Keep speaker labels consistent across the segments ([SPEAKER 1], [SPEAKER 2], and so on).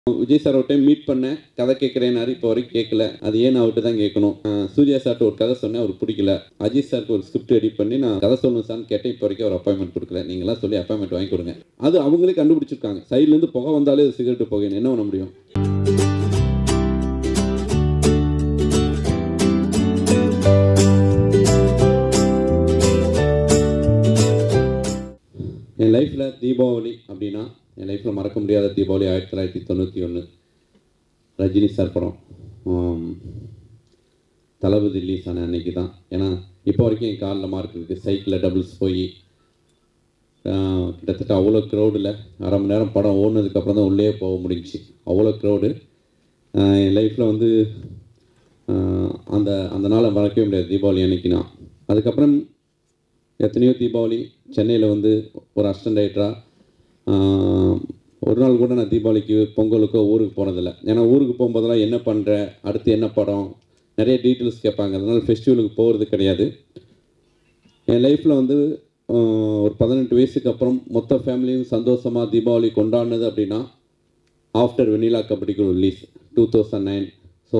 [SPEAKER 1] Vijay sir ஒரு time meet பண்ணேன் கதை கேட்குறேன்னாரு இப்போ வரைக்கும் கேட்கல அது ஏன் அவர்கிட்ட தான் கேட்கணும் அஹ் சூர்யா சார்ட்ட ஒரு கதை சொன்னேன் அவர் பிடிக்கல அஜித் சாருக்கு ஒரு ஸ்கிரிப்ட் ரெடி பண்ணி நான் கதை சொல்லணும் சார்னு கேட்டேன் இப்போ வரைக்கும் அவர் அப்பாயின்மெண்ட் கொடுக்கல நீங்களாம் சொல்லி அப்பாயின்மெண்ட் வாங்கி கொடுங்க அது அவங்களே கண்டுபிடிச்சிருக்காங்க சைட்லேருந்து புகை வந்தாலே அது சிகரெட் புகைன்னு என்ன பண்ண முடியும் என் லைஃப்பில் தீபாவளி அப்படின்னா என் லைஃப்பில் மறக்க முடியாத தீபாவளி ஆயிரத்தி தொள்ளாயிரத்தி தொண்ணூற்றி ஒன்று ரஜினி சார் படம் ஆம், தளபதி ரிலீஸ் ஆன அன்னைக்கு தான் ஏன்னா இப்போ வரைக்கும் என் காலில் மார்க் இருக்குது சைக்கிளில் டபுள்ஸ் போய் கிட்டத்தட்ட அவ்வளோ க்ரௌடில் அரை மணி நேரம் படம் ஓடுனதுக்கப்புறம் தான் உள்ளே போக முடிஞ்சுச்சு அவ்வளோ க்ரௌடு என் லைஃப்பில் வந்து ஆஹ், அந்த அந்த நாளை மறக்கவே முடியாது தீபாவளி அன்னைக்கு நான் அதுக்கப்புறம் எத்தனையோ தீபாவளி சென்னையில் வந்து ஒரு அசிஸ்டன்ட் ரைட்டராக ஒரு நாள் கூட நான் தீபாவளிக்கு பொங்கலுக்கோ ஊருக்கு போனதில்லை ஏன்னா ஊருக்கு போகும்போதெல்லாம் என்ன பண்ணுற அடுத்து என்ன படம் நிறைய டீட்டெயில்ஸ் கேட்பாங்க அதனால் ஃபெஸ்டிவலுக்கு போகிறது கிடையாது என் லைஃப்பில் வந்து ஆஹ், ஒரு பதினெட்டு வயசுக்கு அப்புறம் மொத்த ஃபேமிலியும் சந்தோஷமாக தீபாவளி கொண்டாடினது அப்படின்னா ஆஃப்டர் வெனிலா கபடிக்கு release two thousand nine so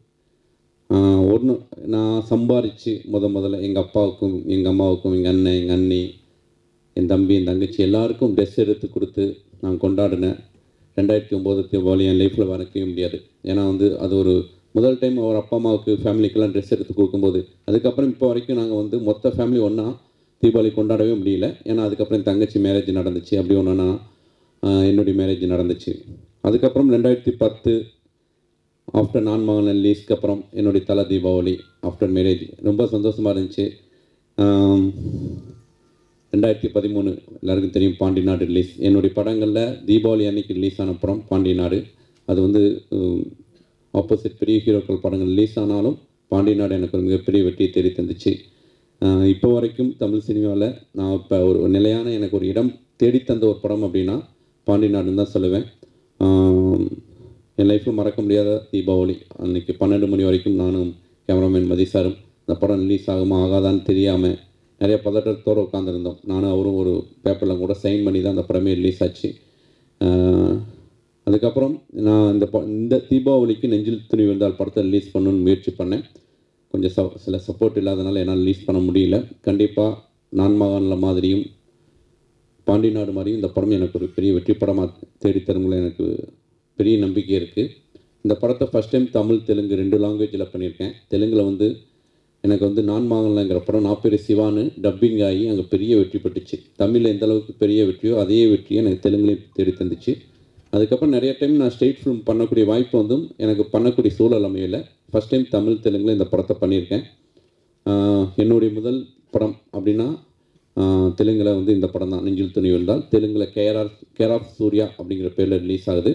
[SPEAKER 1] ஒன்று நான் சம்பாரித்து முத முதல்ல எங்கள் அப்பாவுக்கும் எங்கள் அம்மாவுக்கும் எங்கள் அண்ணன் எங்கள் அண்ணி என் தம்பி என் தங்கச்சி எல்லாருக்கும் ட்ரெஸ் எடுத்து கொடுத்து நான் கொண்டாடினேன் ரெண்டாயிரத்தி ஒம்போது தீபாவளி என் லைஃப்பில் மறக்கவே முடியாது ஏன்னா வந்து அது ஒரு முதல் டைம் அவர் அப்பா அம்மாவுக்கு ஃபேமிலிக்கெல்லாம் ட்ரெஸ் எடுத்து கொடுக்கும்போது அதுக்கப்புறம் இப்போ வரைக்கும் நாங்கள் வந்து மொத்த ஃபேமிலி ஒன்றா தீபாவளி கொண்டாடவே முடியல ஏன்னா அதுக்கப்புறம் என் தங்கச்சி மேரேஜ் நடந்துச்சு அப்படி ஒன்றுனா என்னுடைய மேரேஜ் நடந்துச்சு அதுக்கப்புறம் ரெண்டாயிரத்தி பத்து ஆஃப்டர் நான் மகன் ரிலீஸ்க்கு அப்புறம் என்னுடைய தலை தீபாவளி ஆஃப்டர் மேரேஜ் ரொம்ப சந்தோஷமாக இருந்துச்சு ஆம், ரெண்டாயிரத்தி பதிமூணு எல்லாருக்கும் தெரியும் பாண்டி நாடு ரிலீஸ் என்னுடைய படங்களில் தீபாவளி அன்னைக்கு ரிலீஸ் ஆன படம் பாண்டி நாடு அது வந்து ஆப்போசிட் பெரிய ஹீரோக்கள் படங்கள் ரிலீஸ் ஆனாலும் பாண்டி நாடு எனக்கு ஒரு மிகப்பெரிய வெற்றியை தேடி தந்துச்சு ஆஹ் இப்போ வரைக்கும் தமிழ் சினிமாவில் நான் இப்போ ஒரு நிலையான எனக்கு ஒரு இடம் தேடித்தந்த ஒரு படம் அப்படின்னா பாண்டி நாடுன்னு தான் சொல்லுவேன் ஆம், என் லைஃப்பில் மறக்க முடியாத தீபாவளி அன்னைக்கு பன்னெண்டு மணி வரைக்கும் நானும் கேமராமேன் மதிசாரும் இந்த படம் ரிலீஸ் ஆகுமா ஆகாதான்னு தெரியாமல் நிறைய பதட்டத்தோடு உட்காந்துருந்தோம் நானும் அவரும் ஒரு பேப்பரில் கூட சைன் பண்ணி தான் அந்த படமே ரிலீஸ் ஆச்சு ஆஹ், அதுக்கப்புறம் நான் இந்த ப இந்த தீபாவளிக்கு நெஞ்சில் துணி விழுந்தால் படத்தை ரிலீஸ் பண்ணணும்னு முயற்சி பண்ணேன் கொஞ்சம் ச சில சப்போர்ட் இல்லாதனால என்னால் ரிலீஸ் பண்ண முடியல கண்டிப்பாக நான் மகான்ல மாதிரியும் பாண்டி நாடு மாதிரியும் இந்த படம் எனக்கு ஒரு பெரிய வெற்றி படமாக தேடித்தருங்கள எனக்கு பெரிய நம்பிக்கை இருக்குது இந்த படத்தை ஃபஸ்ட் டைம் தமிழ் தெலுங்கு ரெண்டு லாங்குவேஜில் பண்ணியிருக்கேன் தெலுங்கில் வந்து எனக்கு வந்து நான் மாங்கலங்கிற படம் நான் பேர் சிவான்னு டப்பிங் ஆகி அங்கே பெரிய வெற்றி பெற்றுச்சு தமிழில் எந்த அளவுக்கு பெரிய வெற்றியோ அதே வெற்றியை எனக்கு தெலுங்குலேயும் தேடி தந்துச்சு அதுக்கப்புறம் நிறைய டைம் நான் ஸ்டேட் ஃபிலிம் பண்ணக்கூடிய வாய்ப்பு வந்தும் எனக்கு பண்ணக்கூடிய சூழல் அமையலை ஃபஸ்ட் டைம் தமிழ் தெலுங்கில் இந்த படத்தை பண்ணியிருக்கேன் ஆஹ் என்னுடைய முதல் படம் அப்படின்னா ஆஹ் தெலுங்குல வந்து இந்த படம் தான் நெஞ்சில் துணி விழுந்தால் தெலுங்குல கேஆர் கேர் ஆஃப் சூர்யா அப்படிங்கிற பேரில் ரிலீஸ் ஆகுது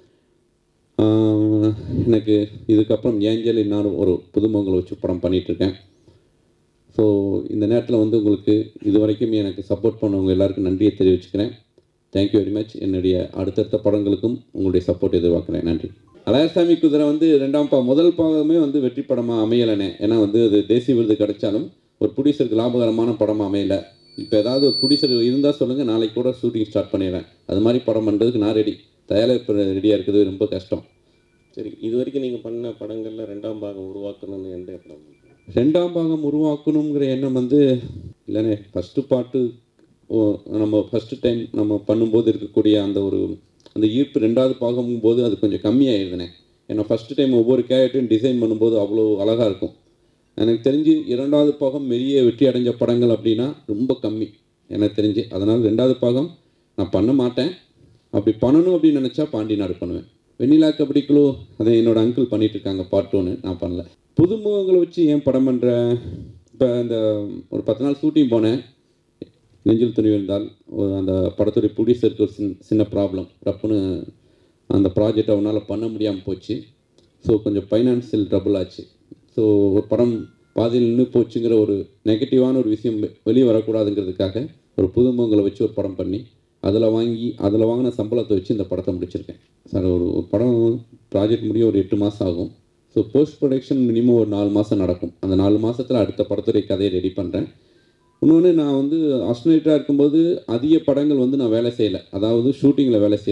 [SPEAKER 1] ஆஹ் எனக்கு இதுக்கப்புறம் ஏஞ்சல் இன்னும் ஒரு புதுமுகங்களை வச்சு படம் பண்ணிகிட்ருக்கேன் ஸோ இந்த நேரத்தில் வந்து உங்களுக்கு இது வரைக்கும் எனக்கு சப்போர்ட் பண்ணவங்க எல்லாருக்கும் நன்றியை தெரிவிச்சுக்கிறேன் தேங்க்யூ வெரி மச் என்னுடைய அடுத்தடுத்த படங்களுக்கும் உங்களுடைய சப்போர்ட் எதிர்பார்க்குறேன் நன்றி அழகசாமி குதிரை வந்து ரெண்டாம் பா முதல் பாகமே வந்து வெற்றி படமாக அமையலைனே ஏன்னா வந்து அது தேசிய விருது கிடைச்சாலும் ஒரு ப்ரொடியூசருக்கு லாபகரமான படமாக அமையல இப்போ ஏதாவது ஒரு ப்ரொடியூசர் இருந்தால் சொல்லுங்கள் நாளைக்கு கூட ஷூட்டிங் ஸ்டார்ட் பண்ணிடுறேன் அது மாதிரி படம் பண்ணுறதுக்கு நான் ரெடி தயாரிப்பு ரெடியாக இருக்கிறது ரொம்ப கஷ்டம்
[SPEAKER 2] சரி இது வரைக்கும் நீங்கள் பண்ண படங்களில் ரெண்டாம் பாகம் உருவாக்கணும்னு எந்த படம்
[SPEAKER 1] ரெண்டாம் பாகம் உருவாக்கணுங்கிற எண்ணம் வந்து இல்லைண்ணே ஃபஸ்ட்டு பாட்டு ஓ, நம்ம ஃபஸ்ட்டு டைம் நம்ம பண்ணும்போது இருக்கக்கூடிய அந்த ஒரு அந்த ஈர்ப்பு ரெண்டாவது பாகம் போது அது கொஞ்சம் கம்மியாயிருதுண்ணே ஏன்னா ஃபஸ்ட்டு டைம் ஒவ்வொரு கேரக்டரையும் டிசைன் பண்ணும்போது அவ்வளோ அழகாக இருக்கும் எனக்கு தெரிஞ்சு இரண்டாவது பாகம் பெரிய வெற்றி அடைஞ்ச படங்கள் அப்படின்னா ரொம்ப கம்மி எனக்கு தெரிஞ்சு அதனால் ரெண்டாவது பாகம் நான் பண்ண மாட்டேன் அப்படி பண்ணணும் அப்படின்னு நினச்சா பாண்டி நாடு பண்ணுவேன் வெண்ணிலா கபடி குழு அதை என்னோட அங்கிள் பண்ணிட்டு இருக்காங்க பார்ட் ஒன்று நான் பண்ணல புதுமுகங்களை வச்சு ஏன் படம் பண்ணுறேன் இப்போ இந்த ஒரு பத்து நாள் ஷூட்டிங் போனேன் நெஞ்சில் துணி விழுந்தால் ஒரு அந்த படத்துடைய ப்ரொடியூசருக்கு ஒரு சின்ன சின்ன ப்ராப்ளம் ரப்புன்னு அந்த ப்ராஜெக்ட் அவனால் பண்ண முடியாமல் போச்சு ஸோ கொஞ்சம் ஃபைனான்சியல் ட்ரபுள் ஆச்சு ஸோ ஒரு படம் பாதியில் நின்று போச்சுங்கிற ஒரு நெகட்டிவான ஒரு விஷயம் வெ- வெளியே வரக்கூடாதுங்கிறதுக்காக ஒரு புதுமுகங்களை வச்சு ஒரு படம் பண்ணி அதில் வாங்கி அதில் வாங்கின சம்பளத்தை வச்சு இந்த படத்தை முடிச்சிருக்கேன் சார் ஒரு ஒரு படம் ப்ராஜெக்ட் முடிய ஒரு எட்டு மாதம் ஆகும் ஸோ போஸ்ட் ப்ரொடக்ஷன் மினிமம் ஒரு நாலு மாதம் நடக்கும் அந்த நாலு மாதத்தில் அடுத்த படத்துடைய கதையை ரெடி பண்ணுறேன் இன்னொன்று நான் வந்து அஸ்னேட்டராக இருக்கும்போது அதிக படங்கள் வந்து நான் வேலை செய்யலை அதாவது ஷூட்டிங்கில் வேலை செய்யலை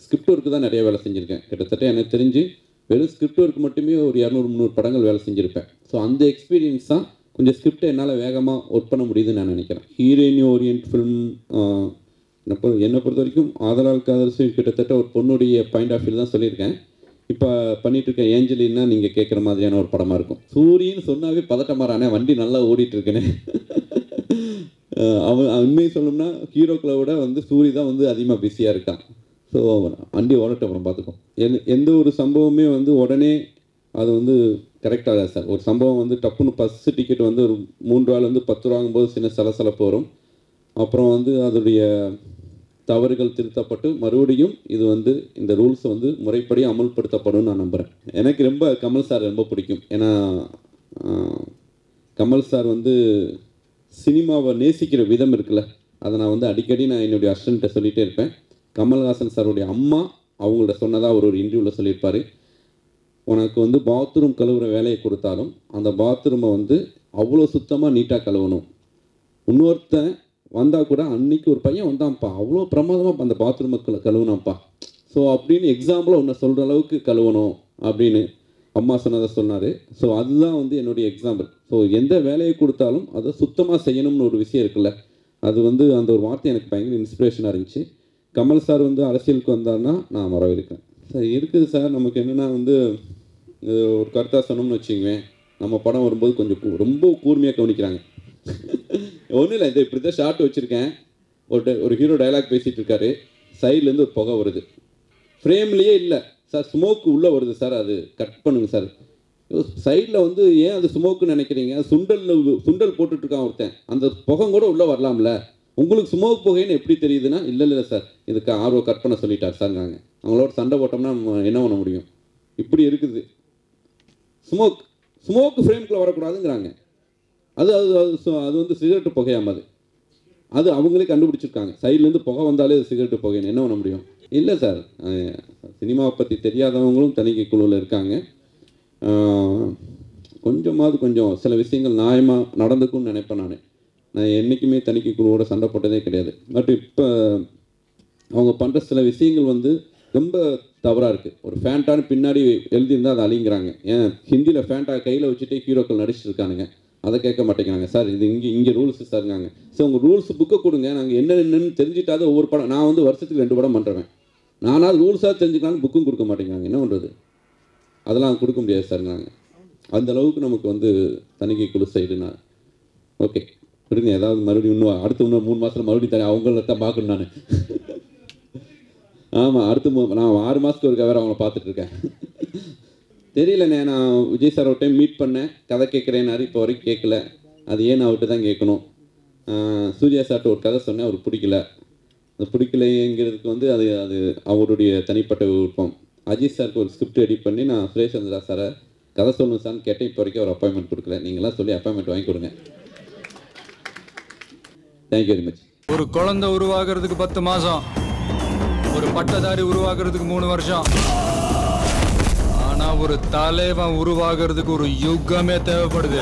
[SPEAKER 1] ஸ்கிரிப்ட் ஒர்க்கு தான் நிறைய வேலை செஞ்சுருக்கேன் கிட்டத்தட்ட எனக்கு தெரிஞ்சு வெறும் ஸ்கிரிப்ட் ஒர்க் மட்டுமே ஒரு இரநூறு முந்நூறு படங்கள் வேலை செஞ்சுருப்பேன் ஸோ அந்த எக்ஸ்பீரியன்ஸ் தான் கொஞ்சம் ஸ்கிரிப்டை என்னால் வேகமாக ஒர்க் பண்ண முடியுதுன்னு நான் நினைக்கிறேன் ஹீரோயின் ஓரியன்ட் ஃபிலிம் என்னை பொறு என்னை பொறுத்த வரைக்கும் ஆதலால் காதல்சி கிட்டத்தட்ட ஒரு பொண்ணுடைய பாயிண்ட் ஆஃப் வியூ தான் சொல்லியிருக்கேன் இப்போ பண்ணிட்டு இருக்க ஏஞ்சலின்னா நீங்கள் கேட்குற மாதிரியான ஒரு படமாக இருக்கும் சூரியன்னு சொன்னாவே பதட்டமாறானே வண்டி நல்லா ஓடிட்டு இருக்குனே அஹ் அவன் உண்மையை சொல்லணும்னா ஹீரோக்களை விட வந்து சூரி தான் வந்து அதிகமாக பிஸியாக இருக்கான் ஸோ வண்டி ஓடட்டும் அப்புறம் பார்த்துக்கோ எந்த எந்த ஒரு சம்பவமே வந்து உடனே அது வந்து கரெக்டாக சார் ஒரு சம்பவம் வந்து டப்புன்னு பஸ்ஸு டிக்கெட் வந்து ஒரு மூன்று ரூபாயில் வந்து பத்து ரூபாங்கும்போது சின்ன சலசலப்பு வரும் அப்புறம் வந்து அதோடைய தவறுகள் திருத்தப்பட்டு மறுபடியும் இது வந்து இந்த ரூல்ஸ் வந்து முறைப்படி அமல்படுத்தப்படும் நான் நம்புகிறேன் எனக்கு ரொம்ப கமல் சார் ரொம்ப பிடிக்கும் ஏன்னா ஆஹ், கமல் சார் வந்து சினிமாவை நேசிக்கிற விதம் இருக்குல்ல அதை நான் வந்து அடிக்கடி நான் என்னுடைய அசிஸ்டண்ட்டை சொல்லிகிட்டே இருப்பேன் கமல்ஹாசன் சாருடைய அம்மா அவங்கள்ட்ட சொன்னதாக அவர் ஒரு இன்டர்வியூவில் சொல்லியிருப்பார் உனக்கு வந்து பாத்ரூம் கழுவுற வேலையை கொடுத்தாலும் அந்த பாத்ரூமை வந்து அவ்வளோ சுத்தமாக நீட்டாக கழுவணும் இன்னொருத்தன் வந்தால் கூட அன்னைக்கு ஒரு பையன் வந்தான்ப்பா அவ்வளோ பிரமாதமாக அந்த பாத்ரூமை கழு கழுவுனான்ப்பா ஸோ அப்படின்னு எக்ஸாம்பிளாக உன்னை சொல்கிற அளவுக்கு கழுவணும் அப்படின்னு அம்மா சொன்னதை சொன்னார் ஸோ அதுதான் வந்து என்னுடைய எக்ஸாம்பிள் ஸோ எந்த வேலையை கொடுத்தாலும் அதை சுத்தமாக செய்யணும்னு ஒரு விஷயம் இருக்குல்ல அது வந்து அந்த ஒரு வார்த்தை எனக்கு பயங்கர இன்ஸ்பிரேஷனாக இருந்துச்சு கமல் சார் வந்து அரசியலுக்கு வந்தார்னா நான் வரவேற்கிறேன் சார் இருக்குது சார் நமக்கு என்னென்னா வந்து இது ஒரு கருத்தாக சொன்னோம்னு வச்சுக்குவேன் நம்ம படம் வரும்போது கொஞ்சம் கூ- ரொம்ப கூர்மையாக கவனிக்கிறாங்க ஒன்றும் இல்லை இந்த இப்படி தான் ஷார்ட் வச்சுருக்கேன் ஒரு di- ஒரு ஹீரோ டயலாக் பேசிகிட்டு இருக்காரு சைட்லேருந்து ஒரு புகை வருது ஃப்ரேம்லேயே இல்லை சார் ஸ்மோக் உள்ளே வருது சார் அது கட் பண்ணுங்க சார் சைடில் வந்து ஏன் அது ஸ்மோக்குன்னு நினைக்கிறீங்க சுண்டல் சுண்டல் போட்டுட்டு இருக்கான் ஒருத்தன் அந்த புகை கூட உள்ளே வரலாம்ல உங்களுக்கு ஸ்மோக் புகைன்னு எப்படி தெரியுதுன்னா இல்லை இல்லை சார் இதுக்கு ஆர்வம் கட் பண்ண சொல்லிட்டார் சார் நாங்கள் அவங்களோட சண்டை போட்டோம்னா நம்ம என்ன பண்ண முடியும் இப்படி இருக்குது ஸ்மோக் ஸ்மோக் ஃப்ரேம்குள்ளே வரக்கூடாதுங்கிறாங்க அது அது அது சு- அது வந்து சிகரெட்டு புகையாம அது அது அவங்களே கண்டுபிடிச்சிருக்காங்க சைட்லேருந்து புகை வந்தாலே அது சிகரெட்டு புகைன்னு என்ன பண்ண முடியும் இல்லை சார் அஹ், சினிமாவை பற்றி தெரியாதவங்களும் தணிக்கை குழுவில் இருக்காங்க அஹ், கொஞ்சமாவது கொஞ்சம் சில விஷயங்கள் நியாயமாக நடந்துக்கும்னு நினைப்பேன் நான் நான் என்றைக்குமே தணிக்கை குழுவோட சண்டை போட்டதே கிடையாது பட் இப்போ அவங்க பண்ணுற சில விஷயங்கள் வந்து ரொம்ப தவறாக இருக்குது ஒரு ஃபேண்டான்னு பின்னாடி எழுதியிருந்தால் அதை அழிங்கிறாங்க ஏன் ஹிந்தியில் ஃபேண்டா கையில் வச்சுட்டே ஹீரோக்கள் நடிச்சிட்டு இருக்கானுங்க அதை கேட்க மாட்டேங்கிறாங்க சார் இது இங்கே இங்கே ரூல்ஸ் சார்ங்காங்க ஸோ உங்கள் ரூல்ஸ் புக்கை கொடுங்க நாங்கள் என்ன என்னன்னு தெரிஞ்சுட்டாவது ஒவ்வொரு படம் நான் வந்து வருஷத்துக்கு ரெண்டு படம் பண்ணுறேன் நானாவது ரூல்ஸாக தெரிஞ்சுக்கலாம்னு புக்கும் கொடுக்க மாட்டேங்கிறாங்க என்ன பண்ணுறது அதெல்லாம் கொடுக்க முடியாது சார் நாங்கள் அந்த அளவுக்கு நமக்கு வந்து தணிக்கை குழு சைடு நான் ஓகே விடுங்க ஏதாவது மறுபடியும் இன்னும் அடுத்த இன்னும் மூணு மாதத்தில் மறுபடியும் தனி அவங்கள தான் பார்க்கணும் நான் ஆமாம் அடுத்த மூ நான் ஆறு மாதத்துக்கு ஒருக்கா வேறு அவங்கள பார்த்துட்டு இருக்கேன் தெரியலண்ணே நான் விஜய் சார் ஒரு டைம் மீட் பண்ணேன் கதை கேட்குறேன்னாரு இப்போ வரைக்கும் கேட்கல அது ஏன் அவர்கிட்ட தான் கேட்கணும் ஆஹ் சூர்யா சார்ட்ட ஒரு கதை சொன்னேன் அவருக்கு பிடிக்கல அது பிடிக்கலைங்கிறதுக்கு வந்து அது அது அவருடைய தனிப்பட்ட விருப்பம் அஜித் சாருக்கு ஒரு ஸ்கிரிப்ட் எடிட் பண்ணி நான் சுரேஷ் சந்திரா சாரை கதை சொல்லணும் சார்னு கேட்டேன் இப்போ வரைக்கும் ஒரு அப்பாயின்மெண்ட் கொடுக்கல நீங்களாம் சொல்லி அப்பாயின்மெண்ட் வாங்கி கொடுங்க தேங்க்யூ வெரி மச்
[SPEAKER 3] ஒரு குழந்தை உருவாகிறதுக்கு பத்து மாசம் ஒரு பட்டதாரி உருவாகிறதுக்கு மூணு வருஷம் ஆனா ஒரு தலைவன் உருவாகிறதுக்கு ஒரு யுகமே தேவைப்படுது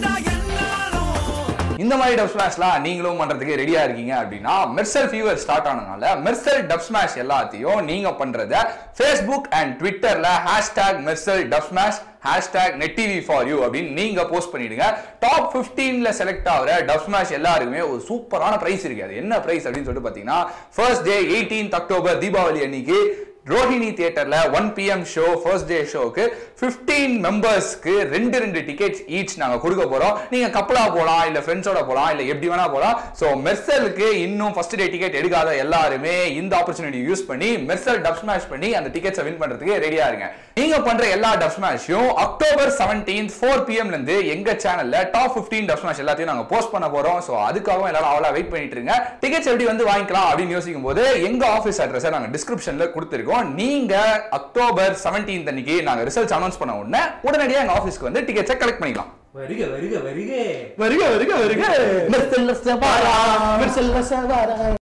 [SPEAKER 4] இந்த மாதிரி டப் ஸ்மாஷ்லாம் நீங்களும் பண்றதுக்கு ரெடியா இருக்கீங்க அப்படின்னா மெர்சல் ஃபீவர் ஸ்டார்ட் ஆனதுனால மெர்சல் டப் ஸ்மாஷ் எல்லாத்தையும் நீங்க பண்றத ஃபேஸ்புக் அண்ட் ட்விட்டர்ல hashtag Mersal dub smash hashtag net TV for you அப்படின்னு நீங்க போஸ்ட் பண்ணிடுங்க டாப் 15ல செலக்ட் ஆகிற டப் ஸ்மாஷ் எல்லாருக்குமே ஒரு சூப்பரான பிரைஸ் இருக்கு அது என்ன பிரைஸ் அப்படின்னு சொல்லிட்டு பாத்தீங்கன்னா first day 18th October Deepavali அன்னைக்கு ரோஹிணி தியேட்டர்ல one PM show first day ஷோக்கு 15 மெம்பர்ஸ்க்கு ரெண்டு ரெண்டு டிக்கெட்ஸ் ஈச் நாங்க கொடுக்க போறோம் நீங்க கப்பலா போலாம் இல்ல ஃப்ரெண்ட்ஸோட போலாம் இல்ல எப்படி வேணா போலாம் சோ மெர்சலுக்கு இன்னும் ஃபர்ஸ்ட் டே டிக்கெட் எடுக்காத எல்லாருமே இந்த ஆப்பர்ச்சுனிட்டி யூஸ் பண்ணி மெர்சல் டப் ஸ்மாஷ் பண்ணி அந்த டிக்கெட்ஸை வின் பண்றதுக்கு ரெடியா இருங்க நீங்க பண்ற எல்லா டப் ஸ்மாஷையும் அக்டோபர் 17th ஃபோர் பிஎம்ல இருந்து எங்க சேனல்ல டாப் 15 டப் ஸ்மாஷ் எல்லாத்தையும் நாங்க போஸ்ட் பண்ண போறோம் சோ அதுக்காகவும் எல்லாரும் அவளா வெயிட் பண்ணிட்டு இருங்க டிக்கெட்ஸ் எப்படி வந்து வாங்கிக்கலாம் அப்படின்னு யோசிக்கும் போது எங்க ஆஃபீஸ் அட்ரஸை நாங்க டிஸ்கிரிப்ஷன்ல கொடுத்துருக்கோம் நீங்க அக்டோபர் 17th அன்னைக்கு நாங்க ரிசல்ட்ஸ் அனௌன்ஸ் பண்ண உடனே உடனடியாக எங்க ஆஃபீஸ்க்கு வந்து டிக்கெட்ஸை கலெக்ட் பண்ணிக்கலாம்
[SPEAKER 5] வருக வருக வருக
[SPEAKER 4] வருக வருக வருக
[SPEAKER 5] மெர்சல் வாரா மெர்சல் வாரா